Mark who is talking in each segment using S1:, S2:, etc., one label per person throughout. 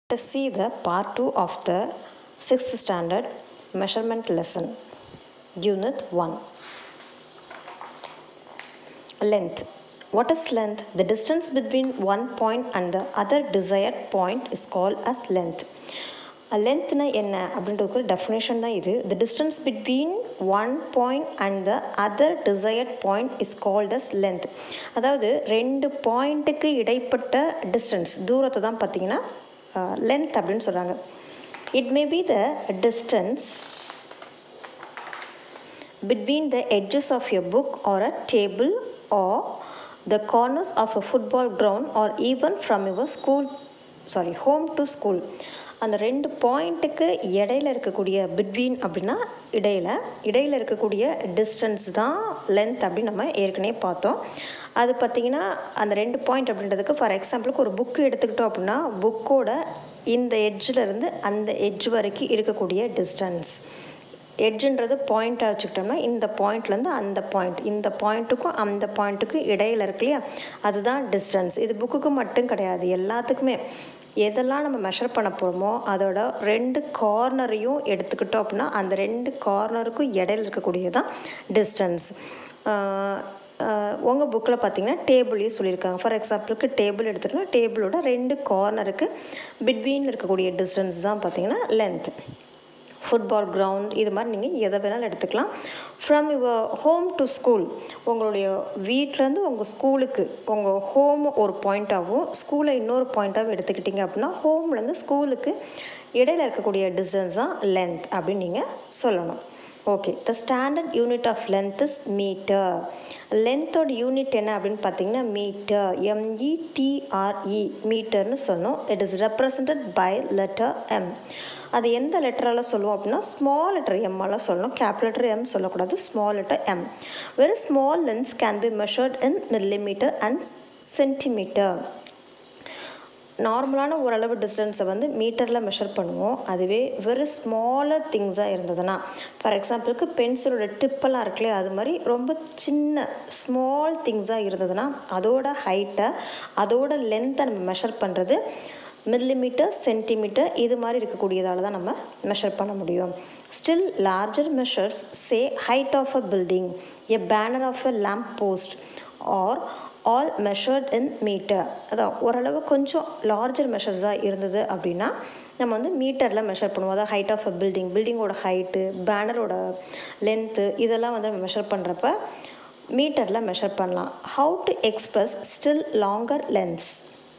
S1: Let us see the part 2 of the 6th standard measurement lesson, unit 1. Length. What is length? The distance between one point and the other desired point is called as length. லென்த்னா என்ன அப்படின்றது ஒரு definition தான் இது the distance between one point and the other desired point is called as length அதாவது ரெண்டு பாயிண்ட்டுக்கு இடைப்பட்ட distance தூரத்தை தான் பார்த்தீங்கன்னா லென்த் அப்படின்னு சொல்கிறாங்க it may be the distance between the edges of your book or a table or the corners of a football ground or even from your school sorry home to school அந்த ரெண்டு பாயிண்ட்டுக்கு இடையில இருக்கக்கூடிய between அப்படின்னா இடையில இடையில இருக்கக்கூடிய distance தான் லென்த் அப்படின்னு நம்ம ஏற்கனவே பார்த்தோம் அது பார்த்திங்கன்னா அந்த ரெண்டு பாயிண்ட் அப்படின்றதுக்கு ஃபார் எக்ஸாம்பிளுக்கு ஒரு புக்கு எடுத்துக்கிட்டோம் அப்படின்னா புக்கோட இந்த எட்ஜில் இருந்து அந்த எட்ஜ் வரைக்கும் இருக்கக்கூடிய டிஸ்டன்ஸ் எட்ஜுன்றது பாயிண்ட்டாக வச்சுக்கிட்டோம்னா இந்த பாயிண்ட்லேருந்து அந்த பாயிண்ட் இந்த பாயிண்ட்டுக்கும் அந்த பாயிண்ட்டுக்கும் இடையில இருக்கு இல்லையா அதுதான் டிஸ்டன்ஸ் இது புக்குக்கு மட்டும் கிடையாது எல்லாத்துக்குமே எதெல்லாம் நம்ம மெஷர் பண்ண போகிறோமோ அதோட ரெண்டு கார்னரையும் எடுத்துக்கிட்டோம் அப்படின்னா அந்த ரெண்டு கார்னருக்கும் இடையில இருக்கக்கூடியதான் டிஸ்டன்ஸ் உங்கள் புக்கில் பார்த்தீங்கன்னா டேபிளையும் சொல்லியிருக்காங்க ஃபார் எக்ஸாம்பிளுக்கு டேபிள் எடுத்துகிட்டோம்னா டேபிளோட ரெண்டு கார்னருக்கு பிட்வீனில் இருக்கக்கூடிய டிஸ்டன்ஸ் தான் பார்த்தீங்கன்னா லென்த் ஃபுட்பால் கிரவுண்ட் இது மாதிரி நீங்கள் எதை வேணாலும் எடுத்துக்கலாம் from your home to school உங்களுடைய வீட்டிலேருந்து உங்கள் ஸ்கூலுக்கு உங்கள் ஹோம் ஒரு பாயிண்ட்டாகவும் ஸ்கூலை இன்னொரு பாயிண்ட்டாகவும் எடுத்துக்கிட்டிங்க அப்படின்னா ஹோம்லேருந்து ஸ்கூலுக்கு இடையில இருக்கக்கூடிய டிஸ்டன்ஸ் தான் லென்த் அப்படின்னு நீங்கள் சொல்லணும் okay the standard unit of length is meter லென்த்தோட யூனிட் என்ன அப்படின்னு பார்த்தீங்கன்னா மீட்டர் எம்இடிஆர்இ மீட்டர்னு சொல்லணும் it is represented by letter M அது எந்த லெட்டரால் சொல்லுவோம் அப்படின்னா ஸ்மால் லெட்டர் எம்மால் சொல்லணும் கேப் லெட்டர் எம் சொல்லக்கூடாது small letter M very small lengths can be measured in millimeter and centimeter நார்மலான ஓரளவு டிஸ்டன்ஸை வந்து மீட்டரில் மெஷர் பண்ணுவோம் அதுவே வெரி ஸ்மாலர் திங்ஸாக இருந்ததுன்னா ஃபார் எக்ஸாம்பிளுக்கு பென்சிலோட டிப்பெல்லாம் இருக்குல்லையே அது மாதிரி ரொம்ப சின்ன ஸ்மால் திங்ஸாக இருந்ததுன்னா அதோட ஹைட்டை அதோட லென்த்தை நம்ம மெஷர் பண்ணுறது மில்லிமீட்டர் சென்டிமீட்டர் இது மாதிரி இருக்கக்கூடியதால் தான் நம்ம மெஷர் பண்ண முடியும் still larger measures say height of a building a banner of a lamp post are all measured in meter அதான் ஓரளவு கொஞ்சம் லார்ஜர் மெஷர்ஸாக இருந்தது அப்படின்னா நம்ம வந்து மீட்டரில் மெஷர் பண்ணுவோம் அதாவது ஹைட் ஆஃப் அ பில்டிங் பில்டிங்கோட ஹைட்டு பேனரோட லென்த்து இதெல்லாம் வந்து நம்ம மெஷர் பண்ணுறப்ப மீட்டரில் மெஷர் பண்ணலாம் how to express still longer lengths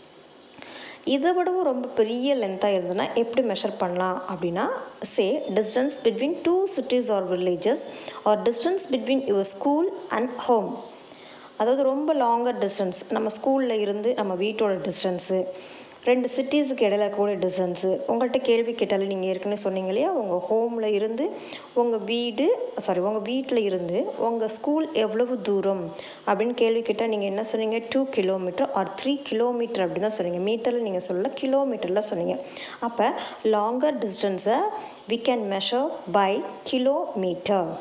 S1: இதை விடவும் ரொம்ப பெரிய லென்த்தாக இருந்ததுன்னா எப்படி மெஷர் பண்ணலாம் அப்படின்னா say distance between two cities are villages are distance between your school and home அதாவது ரொம்ப லாங்கர் டிஸ்டன்ஸ் நம்ம ஸ்கூலில் இருந்து நம்ம வீட்டோட டிஸ்டன்ஸு ரெண்டு சிட்டிஸுக்கு இடையில இருக்கக்கூடிய டிஸ்டன்ஸு உங்கள்கிட்ட கேள்வி கேட்டாலும் நீங்கள் ஏற்கனவே சொன்னீங்க இல்லையா உங்கள் ஹோமில் இருந்து உங்கள் வீடு சாரி உங்கள் வீட்டில் இருந்து உங்கள் ஸ்கூல் எவ்வளவு தூரம் அப்படின்னு கேள்வி கேட்டால் நீங்கள் என்ன சொன்னீங்க two kilometer are three kilometer அப்படின்னு தான் சொன்னீங்க மீட்டரில் நீங்கள் சொல்லல கிலோமீட்டரில் சொன்னீங்க அப்போ லாங்கர் டிஸ்டன்ஸை we can measure by kilometer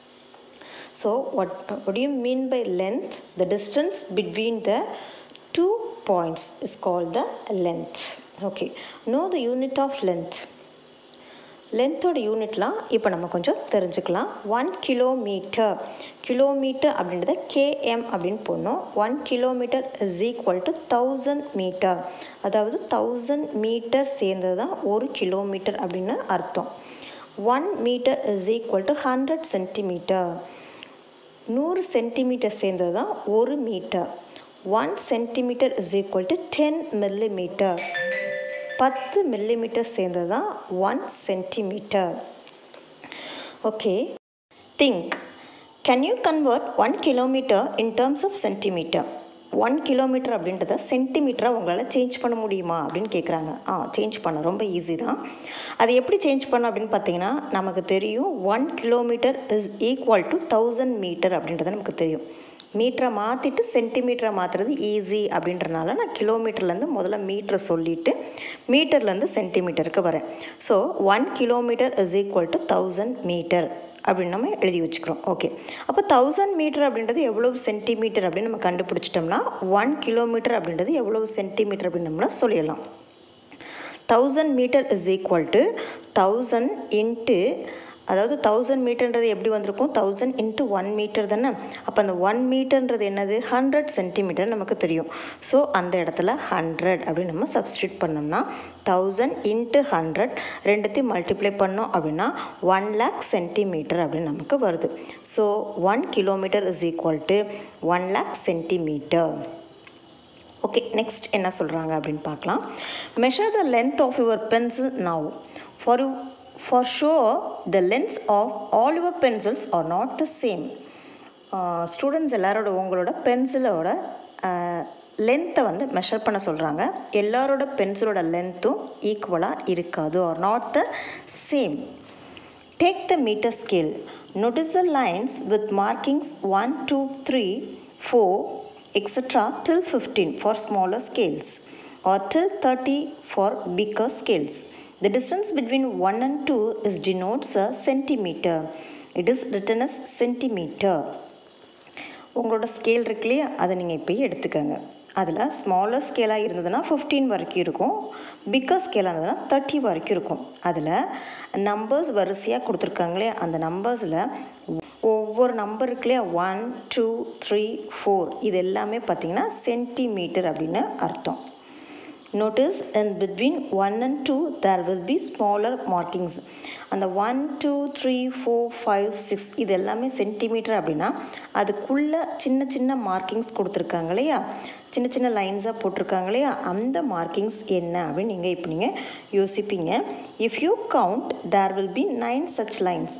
S1: So what, what do you mean by length? The distance between the two points is called the length. Okay. Know the unit of length. லென்த்தோட யூனிட்லாம் இப்போ நம்ம கொஞ்சம் தெரிஞ்சுக்கலாம் ஒன் கிலோமீட்டர் கிலோமீட்டர் அப்படின்றத KM அப்படின்னு போடணும் one kilometer is equal to thousand meter அதாவது தௌசண்ட் மீட்டர் சேர்ந்தது தான் ஒரு கிலோமீட்டர் அப்படின்னு அர்த்தம் one meter is equal to hundred centimeter நூறு சென்டிமீட்டர் சேர்ந்தது தான் ஒரு meter one centimeter is equal to ten millimeter பத்து மில்லிமீட்டர் சேர்ந்தது தான் one centimeter okay think can you convert one kilometer in terms of centimetre one kilometer அப்படின்றத சென்டிமீட்டராக உங்களால் சேஞ்ச் பண்ண முடியுமா அப்படின்னு கேட்குறாங்க ஆ சேஞ்ச் பண்ண ரொம்ப ஈஸி தான் அது எப்படி சேஞ்ச் பண்ண அப்படின்னு பார்த்தீங்கன்னா நமக்கு தெரியும் one kilometer is equal to thousand meter அப்படின்றது நமக்கு தெரியும் மீட்டரை மாற்றிட்டு சென்டிமீட்டரை மாற்றுறது ஈஸி அப்படின்றனால நான் கிலோமீட்டர்லேருந்து முதல்ல மீட்டரை சொல்லிவிட்டு மீட்டர்லேருந்து சென்டிமீட்டருக்கு வரேன் so one kilometer is equal to thousand meter அப்படின்னு நம்ம எழுதி வச்சுக்கிறோம் ஓகே அப்போ தௌசண்ட் மீட்டர் அப்படின்றது எவ்வளவு சென்டிமீட்டர் அப்படின்னு நம்ம கண்டுபிடிச்சிட்டோம்னா ஒன் கிலோமீட்டர் அப்படின்றது எவ்வளவு சென்டிமீட்டர் அப்படின்னு நம்மள சொல்லிடலாம் thousand meter is equal to thousand into அதாவது தௌசண்ட் மீட்டர்ன்றது எப்படி வந்திருக்கும் தௌசண்ட் இன்ட்டு ஒன் மீட்டர் தானே அப்போ அந்த ஒன் மீட்டர்ன்றது என்னது ஹண்ட்ரட் சென்டிமீட்டர் நமக்கு தெரியும் ஸோ அந்த இடத்துல ஹண்ட்ரட் அப்படின்னு நம்ம சப்ஸ்டியூட் பண்ணோம்னா தௌசண்ட் இன்ட்டு ஹண்ட்ரட் ரெண்டுத்தையும் மல்டிப்ளை பண்ணோம் அப்படின்னா ஒன் லேக் சென்டிமீட்டர் அப்படின்னு நமக்கு வருது so one kilometer is equal to one lakh centimeter okay next என்ன சொல்கிறாங்க அப்படின்னு பார்க்கலாம் measure the length of your pencil now for you for show the length of all your pencils are not the same students எல்லாரோட உங்களோட பென்சிலோட லென்த்தை வந்து measure பண்ண சொல்கிறாங்க எல்லாரோட பென்சிலோட லென்த்தும் ஈக்குவலாக இருக்காது are not the same take the meter scale notice the lines with markings one two three four etc. till 15 for smaller scales or till 30 for bigger scales. The distance between 1 and 2 is denotes a centimeter. It is written as centimeter. உங்களோட scale இருக்கு இல்லையா அதை நீங்கள் இப்போயே எடுத்துக்கோங்க அதில் smaller ஸ்கேலாக இருந்ததுன்னா fifteen வரைக்கும் இருக்கும் பிக்கர் ஸ்கேலாக இருந்ததுன்னா தேர்ட்டி வரைக்கும் இருக்கும் அதில் நம்பர்ஸ் வரிசையாக கொடுத்துருக்காங்களே அந்த நம்பர்ஸில் ஒவ்வொரு நம்பர் இருக்கு இல்லையா ஒன் டூ த்ரீ ஃபோர் இது எல்லாமே பார்த்திங்கன்னா சென்டிமீட்டர் அப்படின்னு அர்த்தம் notice in between one and two there will be smaller markings அந்த one two three four five six இது எல்லாமே சென்டிமீட்டர் அப்படின்னா அதுக்குள்ளே சின்ன சின்ன மார்க்கிங்ஸ் கொடுத்துருக்காங்க இல்லையா சின்ன சின்ன லைன்ஸாக போட்டிருக்காங்க இல்லையா அந்த மார்க்கிங்ஸ் என்ன அப்படின்னு நீங்கள் இப்போ நீங்கள் யோசிப்பீங்க if you count there will be nine such lines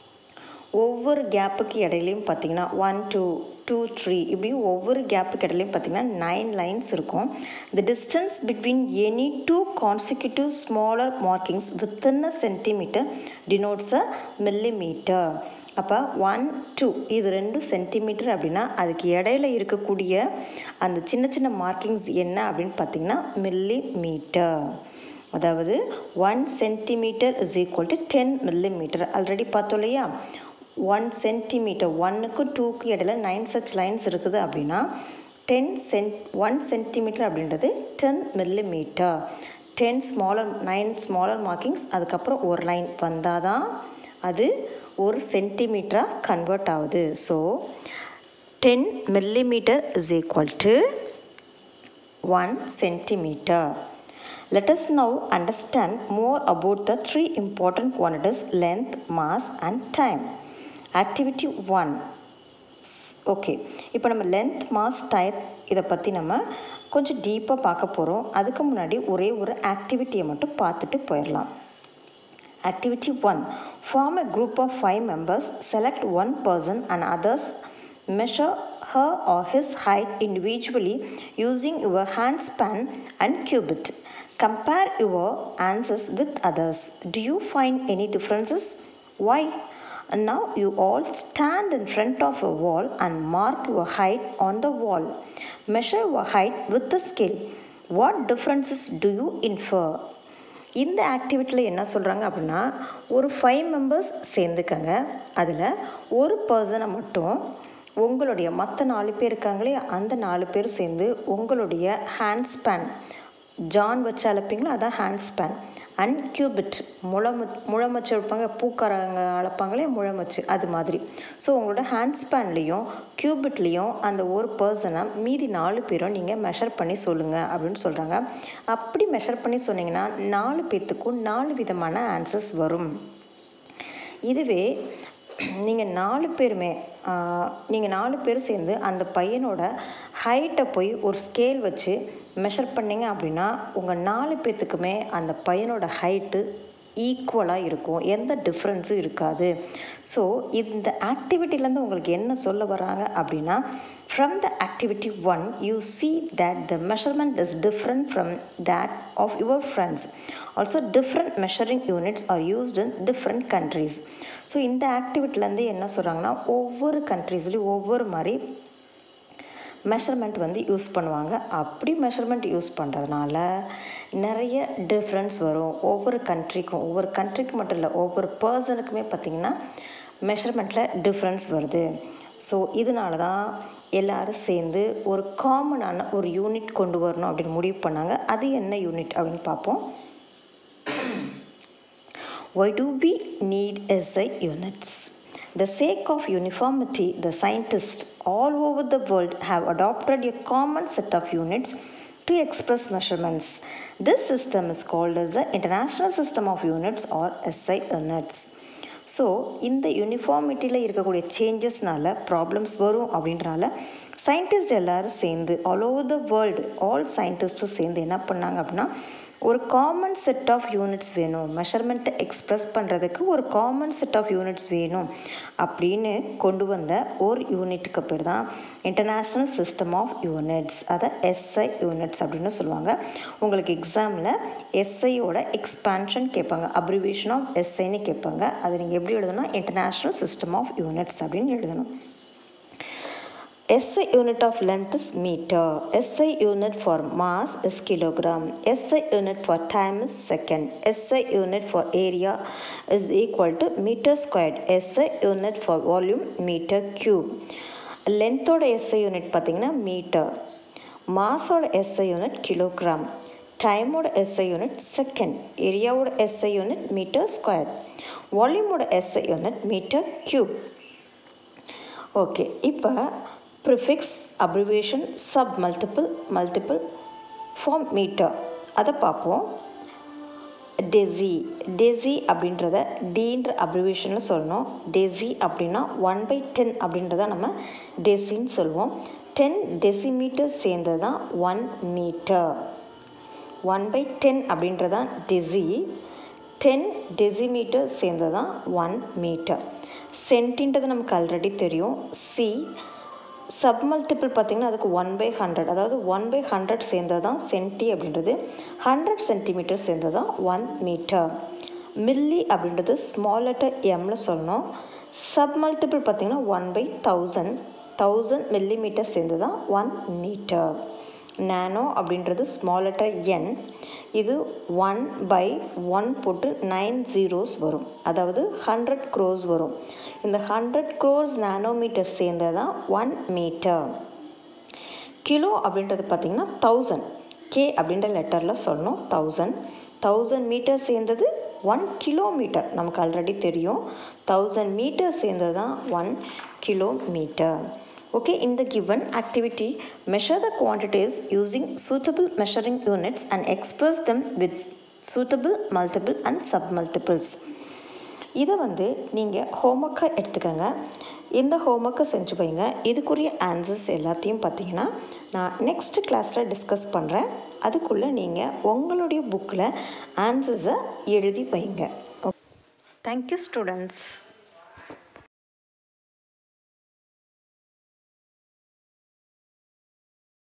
S1: ஒவ்வொரு கேப்புக்கு இடையிலையும் பார்த்தீங்கன்னா ஒன் டூ டூ த்ரீ இப்படி ஒவ்வொரு கேப்புக்கு இடையிலையும் பார்த்தீங்கன்னா நைன் லைன்ஸ் இருக்கும் the distance between any two consecutive smaller markings within a centimeter denotes a millimeter அப்போ ஒன் டூ இது ரெண்டும் சென்டிமீட்டர் அப்படின்னா அதுக்கு இடையில இருக்கக்கூடிய அந்த சின்ன சின்ன மார்க்கிங்ஸ் என்ன அப்படின்னு பார்த்தீங்கன்னா மில்லி மீட்டர் அதாவது one centimeter is equal to ten millimeter already பார்த்தோம் இல்லையா ஒன் சென்டிமீட்டர் ஒன்னுக்கு டூக்கு இடையில நைன் சச் லைன்ஸ் இருக்குது அப்படின்னா டென் சென்ட் ஒன் சென்டிமீட்டர் அப்படின்றது ten millimeter ten smaller nine smaller markings அதுக்கப்புறம் ஒரு லைன் வந்தால் தான் அது ஒரு சென்டிமீட்டராக கன்வெர்ட் ஆகுது so ten millimeter is equal to one centimeter Let us now understand more about the three important quantities length, mass and time. Activity 1. Okay இப்போ நம்ம லென்த் மாஸ் டைம் இதை பற்றி நம்ம கொஞ்சம் டீப்பாக பார்க்க போகிறோம் அதுக்கு முன்னாடி ஒரே ஒரு ஆக்டிவிட்டியை மட்டும் பார்த்துட்டு போயிடலாம் activity one form a group of five members select one person and others measure her or his height individually using your hand span and cubit Compare your answers with others. Do you find any differences? Why? And now you all stand in front of a wall and mark your height on the wall. Measure your height with the scale. What differences do you infer? இந்த ஆக்டிவிட்டியில் என்ன சொல்கிறாங்க அப்படின்னா ஒரு five members சேர்ந்துக்கங்க அதில் ஒரு பர்சனை மட்டும் உங்களுடைய மற்ற நாலு பேர் இருக்காங்களே அந்த நாலு பேர் சேர்ந்து உங்களுடைய ஹேண்ட் ஸ்பேன் ஜான் வச்சு அழைப்பீங்களா அதான் ஹேண்ட் ஸ்பேன் அண்ட் கியூபிட் முழமு முழமச்சு வைப்பாங்க பூக்காரங்க அழைப்பாங்களே முழமச்சு அது மாதிரி ஸோ உங்களோட ஹேண்ட் ஸ்பேன்லேயும் கியூபிட்லேயும் அந்த ஒரு பர்சனை மீதி நாலு பேரும் நீங்கள் மெஷர் பண்ணி சொல்லுங்கள் அப்படின்னு சொல்கிறாங்க அப்படி மெஷர் பண்ணி சொன்னீங்கன்னா நாலு பேர்த்துக்கும் நாலு விதமான ஆன்சர்ஸ் வரும் இதுவே நீங்கள் நாலு பேருமே நீங்கள் நாலு பேர் சேர்ந்து அந்த பையனோட ஹைட்டை போய் ஒரு ஸ்கேல் வச்சு மெஷர் பண்ணிங்க அப்படின்னா உங்கள் நாலு பேர்த்துக்குமே அந்த பையனோட ஹைட்டு ஈக்குவலாக இருக்கும் எந்த டிஃப்ரென்ஸும் இருக்காது ஸோ இந்த ஆக்டிவிட்டிலேருந்து உங்களுக்கு என்ன சொல்ல வராங்க அப்படின்னா from the activity one you see that the measurement is different from that of your friends also different measuring units are used in different countries so இந்த ஆக்டிவிட்டிலேருந்து என்ன சொல்கிறாங்கன்னா ஒவ்வொரு கண்ட்ரீஸ்லேயும் ஒவ்வொரு மாதிரி மெஷர்மெண்ட் வந்து யூஸ் பண்ணுவாங்க அப்படி மெஷர்மெண்ட் யூஸ் பண்ணுறதுனால நிறைய டிஃப்ரென்ஸ் வரும் ஒவ்வொரு கண்ட்ரிக்கும் ஒவ்வொரு கண்ட்ரிக்கு மட்டும் இல்லை ஒவ்வொரு பர்சனுக்குமே பார்த்திங்கன்னா மெஷர்மெண்ட்டில் டிஃப்ரென்ஸ் வருது ஸோ இதனால தான் எல்லோரும் சேர்ந்து ஒரு காமனான ஒரு யூனிட் கொண்டு வரணும் அப்படின்னு முடிவு பண்ணாங்க அது என்ன யூனிட் அப்படின்னு பார்ப்போம் Why do we need SI units? The sake of uniformity, the scientists all over the world have adopted a common set of units to express measurements. This system is called as the International System of Units or SI units. So இந்த யூனிஃபார்மிட்டியில் இருக்கக்கூடிய சேஞ்சஸ்னால problems வரும் அப்படின்றனால scientist எல்லோரும் சேர்ந்து all over the world all சயின்டிஸ்ட்டும் சேர்ந்து என்ன பண்ணாங்க அப்படின்னா ஒரு காமன் செட் ஆஃப் யூனிட்ஸ் வேணும் மெஷர்மெண்ட்டை எக்ஸ்ப்ரெஸ் பண்ணுறதுக்கு ஒரு காமன் செட் ஆஃப் யூனிட்ஸ் வேணும் அப்படின்னு கொண்டு வந்த ஒரு யூனிட்டுக்கு பேர் தான் இன்டர்நேஷ்னல் சிஸ்டம் ஆஃப் யூனிட்ஸ் அதை எஸ்ஐ யூனிட்ஸ் அப்படின்னு சொல்லுவாங்க உங்களுக்கு எக்ஸாமில் எஸ்ஐயோட எக்ஸ்பான்ஷன் கேட்பாங்க அப்ரிவேஷன் ஆஃப் எஸ்ஐன்னு கேட்பாங்க அதை நீங்கள் எப்படி எழுதணும் இன்டர்நேஷ்னல் சிஸ்டம் ஆஃப் யூனிட்ஸ் அப்படின்னு எழுதணும் SI unit of length is meter. SI unit for mass is kilogram. SI unit for time is second. SI unit for area is equal to meter squared. SI unit for volume meter cube. லென்த்தோட SI unit பார்த்தீங்கன்னா meter மாஸோட SI unit kilogram டைமோட SI unit second ஏரியாவோட SI unit meter square வால்யூமோட SI unit meter cube okay இப்போ prefix abbreviation sub multiple multiple form meter அதை பார்ப்போம் deci deci அப்படின்றத டீன்ற அப்ரிவேஷனில் சொல்லணும் டெசி அப்படின்னா ஒன் பை டென் அப்படின்றத நம்ம டெசின்னு சொல்லுவோம் டென் டெசிமீட்டர் சேர்ந்தது தான் one meter one by ten அப்படின்றது தான் டெசி டென் டெசிமீட்டர் சேர்ந்தது தான் ஒன் மீட்டர் சென்டின்றது நமக்கு ஆல்ரெடி தெரியும் சி சப் மல்டிபிள் பார்த்திங்கன்னா அதுக்கு ஒன் பை ஹண்ட்ரட் அதாவது ஒன் பை ஹண்ட்ரட் சேர்ந்தது தான் சென்டி அப்படின்றது ஹண்ட்ரட் சென்டிமீட்டர் சேர்ந்தது தான் ஒன் மீட்டர் மில்லி அப்படின்றது ஸ்மால் லெட்டர் எம்மில் சொல்லணும் சப் மல்டிபிள் பார்த்திங்கன்னா one by thousand thousand millimeter சேர்ந்து தான் ஒன் மீட்டர் நேனோ அப்படின்றது ஸ்மால் லெட்டர் என் இது ஒன் பை ஒன் போட்டு நைன் ஜீரோஸ் வரும் அதாவது ஹண்ட்ரட் க்ரோஸ் வரும் இந்த ஹண்ட்ரட் க்ரோஸ் நானோமீட்டர் சேர்ந்தது தான் ஒன் மீட்டர் கிலோ அப்படின்றது பார்த்திங்கன்னா தௌசண்ட் கே அப்படின்ற லெட்டரில் சொல்லணும் தௌசண்ட் தௌசண்ட் மீட்டர் சேர்ந்தது ஒன் கிலோமீட்டர் நமக்கு ஆல்ரெடி தெரியும் தௌசண்ட் மீட்டர் சேர்ந்தது தான் one kilometer okay in the given activity measure the quantities using suitable measuring units and express them with suitable multiple and submultiples இதை வந்து நீங்கள் ஹோம்ஒர்க்காக எடுத்துக்கோங்க இந்த ஹோம்ஒர்க்கை செஞ்சு வைங்க இதுக்குரிய ஆன்சர்ஸ் எல்லாத்தையும் பார்த்தீங்கன்னா நான் நெக்ஸ்ட் கிளாஸில் டிஸ்கஸ் பண்ணுறேன் அதுக்குள்ளே நீங்கள் உங்களுடைய புக்கில் ஆன்சர்ஸை எழுதி வைங்க தேங்க்யூ ஸ்டூடெண்ட்ஸ்